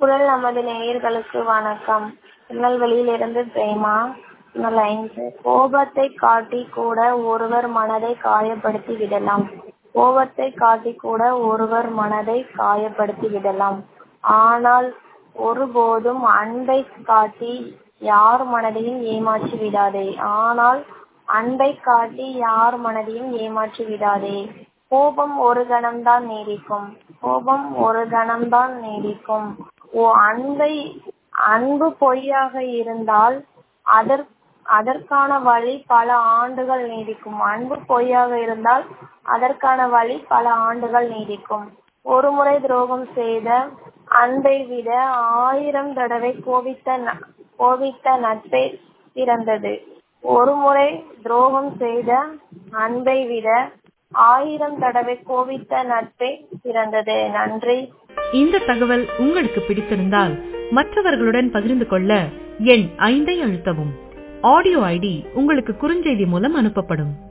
குரல் நமது நேயர்களுக்கு வணக்கம் திருநெல்வேலியிலிருந்து பிரேமா ஐந்து கோபத்தை காட்டி கூட ஒருவர் மனதை காயப்படுத்தி விடலாம் கோபத்தை காட்டி கூட ஒருவர் மனதை காயப்படுத்தி விடலாம் ஆனால் ஒருபோதும் அன்பை காட்டி யார் மனதையும் ஏமாற்றி விடாதே ஆனால் அன்பை காட்டி யார் மனதையும் ஏமாற்றி விடாதே கோபம் ஒரு கணம்தான் நீடிக்கும் கோபம் ஒரு கணம்தான் நீடிக்கும் ஓ அன்பை அன்பு பொய்யாக இருந்தால் அதற் அதற்கான வழி பல ஆண்டுகள் நீடிக்கும் அன்பு பொய்யாக இருந்தால் அதற்கான வழி பல ஆண்டுகள் நீடிக்கும் ஒருமுறை துரோகம் செய்த அன்பை விட ஆயிரம் தடவை கோபித்த கோபித்த நட்பே சிறந்தது ஒருமுறை துரோகம் செய்த அன்பை விட ஆயிரம் தடவை கோபித்த நட்பே சிறந்தது நன்றி இந்த தகவல் உங்களுக்கு பிடித்திருந்தால் மற்றவர்களுடன் பகிர்ந்து கொள்ள எண் ஐந்தை அழுத்தவும் ஆடியோ ஐடி உங்களுக்கு குறுஞ்செய்தி மூலம் அனுப்பப்படும்